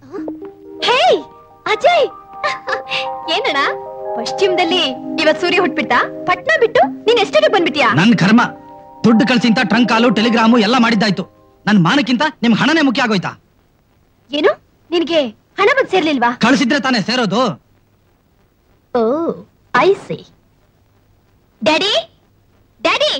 ಹೇ ಅಜಯ್ ಏನಣ್ಣ ಪಶ್ಚಿಮದಲ್ಲಿ ಇವತ್ ಸೂರ್ಯ ಹುಟ್ಬಿಟ್ಟ ಪಟ್ನಾ ಬಿಟ್ಟು ನೀನ್ ಎಷ್ಟಕ್ಕೆ ಬಂದ್ಬಿಟ್ಯಾ ನನ್ ಕರ್ಮ ದುಡ್ಡು ಕಳ್ಸಿಂತ ಟ್ರಂಕ್ ಕಾಲು ಟೆಲಿಗ್ರಾಮು ಎಲ್ಲ ಮಾಡಿದ್ದಾಯ್ತು ನನ್ ಮಾನಕ್ಕಿಂತ ನಿಮ್ ಹಣನೇ ಮುಖ್ಯ ಆಗೋಯ್ತಾ ಏನು ನಿನಗೆ ಹಣ ಬಂದ್ ಸೇರ್ಲಿಲ್ವಾ ಕಳ್ಸಿದ್ರೆ ತಾನೇ ಸೇರೋದು oh I see daddy daddy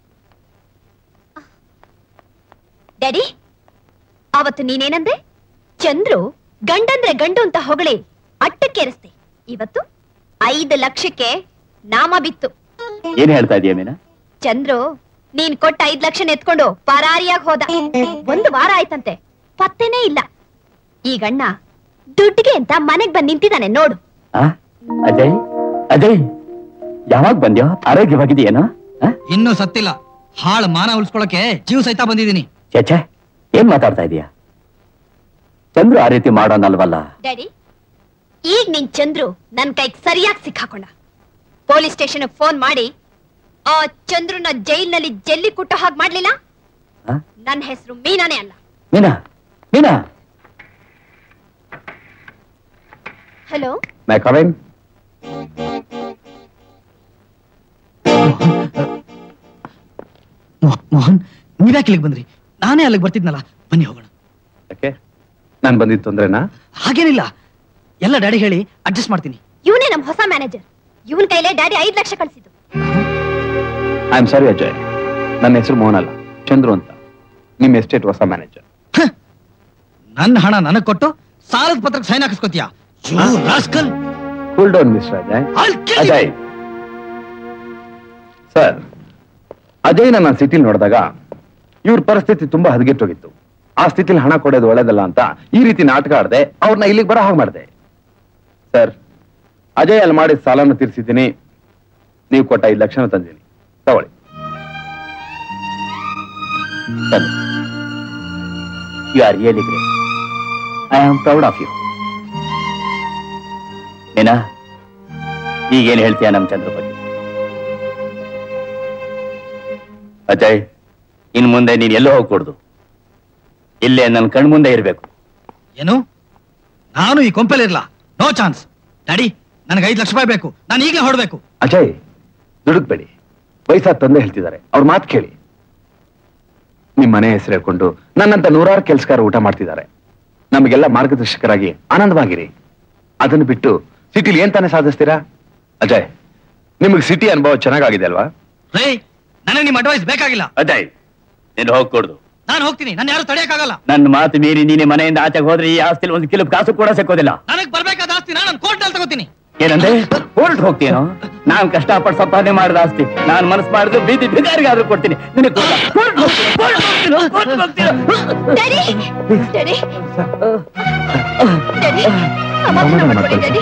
daddy ಅವತ್ತು ನೀನೇನಂದೆ ಚಂದ್ರು ಗಂಡಂದ್ರೆ ಗಂಡು ಅಂತ ಹೊಗಳಿ ಅಟ್ಟಕ್ಕೇರಿಸ್ತೆ ಇವತ್ತು ಐದು ಲಕ್ಷಕ್ಕೆ ನಾಮ ಬಿತ್ತು ಏನ್ ಹೇಳ್ತಾ ಇದೀಯ ಮೀನಾ ಚಂದ್ರು ನೀನ್ ಕೊಟ್ಟ ಐದ್ ಲಕ್ಷ ಎತ್ಕೊಂಡು ಪರಾರಿಯಾಗಿ ಹೋದ ಒಂದು ವಾರ ಆಯ್ತಂತೆ ಪತ್ತೆನೇ ಇಲ್ಲ ಈಗಣ್ಣ ದುಡ್ಡಿಗೆ ಅಂತ ಮನೆಗ್ ಬಂದ್ ನಿಂತಿದ್ದಾನೆ ನೋಡು ಆ? ಅಜಯ್ ಅಜಯ್ ಯಾವಾಗ ಬಂದ್ಯೋ ಆರೋಗ್ಯವಾಗಿದೆಯೇನೋ ಇನ್ನೂ ಸತ್ತಿಲ್ಲ ಹಾಳ್ ಮಾನ ಉಳಿಸ್ಕೊಳಕ್ಕೆ ಜೀವ ಸಹಿತ ಬಂದಿದ್ದೀನಿ ಚೇಚೆ ಏನ್ ಮಾತಾಡ್ತಾ ಇದೀಯ ಚಂದ್ರು ಆ ರೀತಿ ಮಾಡೋನಲ್ವಲ್ಲ ಡ್ಯಾಡಿ ಈಗ ನಿನ್ ಚಂದ್ರು ನನ್ ಕೈಗ್ ಸರಿಯಾಗಿ ಸಿಕ್ಕಾಕೊಂಡ ಪೊಲೀಸ್ ಸ್ಟೇಷನ್ ಫೋನ್ ಮಾಡಿ ಆ ಚಂದ್ರುನ ಜೈಲ್ನಲ್ಲಿ ಜಲ್ಲಿ ಕುಟ್ಟ ಹಾಗೆ ಮಾಡ್ಲಿಲ್ಲ ಆ? ನನ್ನ ಹೆಸರು ಮೀನಾನೇ ಅಲ್ಲ Meena Meena hello may I coming Mohan- Mohan ನೀವ್ಯಾಕೆ ಇಲ್ಲಿಗೆ ಬಂದ್ರಿ ನಾನೇ ಅಲ್ಲಿಗೆ ಬರ್ತಿದ್ನಲ್ಲ ಬನ್ನಿ ಹೋಗೋಣ ಯಾಕೆ ನಾನ್ ಬಂದಿದ್ದು ತೊಂದ್ರೆನಾ ಹಾಗೇನಿಲ್ಲ ಎಲ್ಲ ಡ್ಯಾಡಿ ಹೇಳಿ ಅಡ್ಜಸ್ಟ್ ಮಾಡ್ತೀನಿ ಇವನೇ ನಮ್ ಹೊಸ ಮ್ಯಾನೇಜರ್ ಇವನ್ ಕೈಲೇ ಡ್ಯಾಡಿ ಐದ್ ಲಕ್ಷ ಕಳ್ಸಿದ್ದು ಐ ಆಮ್ ಸಾರಿ ಅಜಯ್ ನನ್ನ ಹೆಸರು ಮೋಹನ್ ಅಲ್ಲ ಚಂದ್ರು ಅಂತ ನಿಮ್ ಎಸ್ಟೇಟ್ ಹೊಸ ಮ್ಯಾನೇಜರ್ ನನ್ನ ಹಣ ನನಗ್ ಕೊಟ್ಟು ಸಾಲದ ಪತ್ರಕ್ಕೆ ಸೈನ್ ಹಾಕಿಸ್ಕೊತೀಯ cool down mister Ajay Ajay sir Ajay ನನ್ನ ಸಿಟಿಲಿ ನೋಡಿದಾಗ ಇವ್ರ ಪರಿಸ್ಥಿತಿ ತುಂಬಾ ಹದಗೆಟ್ಟೋಗಿತ್ತು ಆ ಸ್ಥಿತಿಲಿ ಹಣ ಕೊಡೋದು ಒಳ್ಳೇದಲ್ಲ ಅಂತ ಈ ರೀತಿ ನಾಟಕ ಆಡದೆ ಅವ್ರನ್ನ ಇಲ್ಲಿಗೆ ಬರೋ ಹಾಗೆ ಮಾಡಿದೆ ಸರ್ ಅಜಯ್ ಅಲ್ಲಿ ಮಾಡಿದ ಸಾಲನ ತೀರಿಸಿದ್ದೀನಿ ನೀವು ಕೊಟ್ಟ ಐದು ಲಕ್ಷನ ತಂದಿದ್ದೀನಿ ತಗೊಳ್ಳಿ you are really great I am proud of you Meena ಈಗೇನ್ ಹೇಳ್ತೀಯ ನಮ್ ಚಂದ್ರ ಬಗ್ಗೆ ಅಜಯ್ ಇನ್ ಮುಂದೆ ನೀನ್ ಎಲ್ಲೋ ಹೋಗ್ಕೊಡ್ದು ಇಲ್ಲೇ ನನ್ನ ಕಣ್ಮುಂದೆ ಇರ್ಬೇಕು ಏನು ನಾನು ಈ ಕೊಂಪೆಲಿರ್ಲ ನೋ ಚಾನ್ಸ್ ಡ್ಯಾಡಿ ನನಗೆ ಐದು ಲಕ್ಷ ರೂಪಾಯಿ ಬೇಕು ನಾನು ಈಗಲೇ ಹೊರಡ್ಬೇಕು ಅಜಯ್ ದುಡುಕ್ಬೇಡಿ ವಯಸ್ಸಾದ ತಂದೆ ಹೇಳ್ತಿದ್ದಾರೆ ಅವ್ರ ಮಾತು ಕೇಳಿ ನಿಮ್ ಮನೆ ಹೆಸರು ಹೇಳ್ಕೊಂಡು ನನ್ನಂತ ನೂರಾರು ಕೆಲಸಗಾರ ಊಟ ಮಾಡ್ತಿದ್ದಾರೆ ನಮಗೆಲ್ಲ ಮಾರ್ಗದರ್ಶಕರಾಗಿ ಆನಂದವಾಗಿರಿ ಅದನ್ನು ಬಿಟ್ಟು ಸಿಟಿಲಿ ಏನ್ ತಾನೇ ಸಾಧಿಸ್ತೀರಾ ಅಜಯ್ ನಿಮಗೆ ಸಿಟಿ ಅನುಭವ ಚೆನ್ನಾಗಿದೆ ಅಲ್ವಾ ರೇ ನನಗೆ ನಿಮ್ಮ ಅಡ್ವೈಸ್ ಬೇಕಾಗಿಲ್ಲ ಅಜಯ್ ನೀನು ಹೋಗ್ಕೊಡ್ದು ನಾನು ಹೋಗ್ತೀನಿ ನಾನು ಯಾರು ತಡೆಯಕ್ಕಾಗಲ್ಲ ನನ್ನ ಮಾತು ಮೀರಿ ನೀನೆ ಮನೆಯಿಂದ ಆಚೆಗೆ ಹೋದ್ರೆ ಈ ಆಸ್ತಿಲಿ ಒಂದು ಕಿಲೋ ಕಾಸು ಕೂಡ ಸಿಕ್ಕೋದಿಲ್ಲ ನನಗೆ ಬರ್ಬೇಕಾದ ಆಸ್ತಿ ನಾನು ಕೋರ್ಟ್ ನಲ್ಲಿ ತಗೋತೀನಿ ಏನಂದ್ರೆ ಕೋರ್ಟ್ ಹೋಗ್ತೀನೋ ನಾನ್ ಕಷ್ಟಪಟ್ಟು ಸಂಪಾದನೆ ಮಾಡಿದ ಆಸ್ತಿ ನಾನ್ ಮನಸ್ಸು ಮಾಡಿದ್ರು ಬೀದಿ ಬಿಗಾರಿಗಾದ್ರೂ ಕೊಡ್ತೀನಿ ನಿನಗೆ ಕೊಡಲ್ಲ. ಕೋರ್ಟ್ ಹೋಗ್ತೀನೋ, ಕೋರ್ಟ್ ಹೋಗ್ತೀನೋ, ಕೋರ್ಟ್ ಹೋಗ್ತೀನೋ. ಡ್ಯಾಡಿ ಡ್ಯಾಡಿ ಡ್ಯಾಡಿ ಸಮಾಧಾನ ಮಾಡ್ಕೊಳ್ಳಿ ಡ್ಯಾಡಿ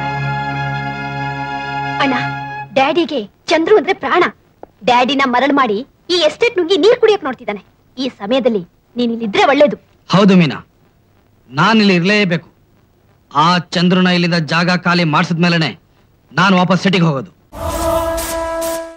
ಅಣ್ಣ ಡ್ಯಾಡಿಗೆ ಚಂದ್ರು ಅಂದ್ರೆ ಪ್ರಾಣ ಡ್ಯಾಡಿನ ಮರಳು ಮಾಡಿ ಈ ಎಸ್ಟೇಟ್ ನುಗ್ಗಿ ನೀರ್ ಕುಡಿಯಕ್ ನೋಡ್ತಿದ್ದಾನೆ ಈ ಸಮಯದಲ್ಲಿ ನೀನ್ ಇಲ್ಲಿದ್ರೆ ಒಳ್ಳೇದು ಹೌದು ಮೀನಾ ನಾನಿಲ್ಲಿ ಇರ್ಲೇಬೇಕು ಆ ಚಂದ್ರನ ಇಲ್ಲಿಂದ ಜಾಗ ಖಾಲಿ ಮಾಡಿಸಿದ್ಮೇಲೆ ನಾನು ವಾಪಸ್ ಸಿಟಿಗೆ ಹೋಗೋದು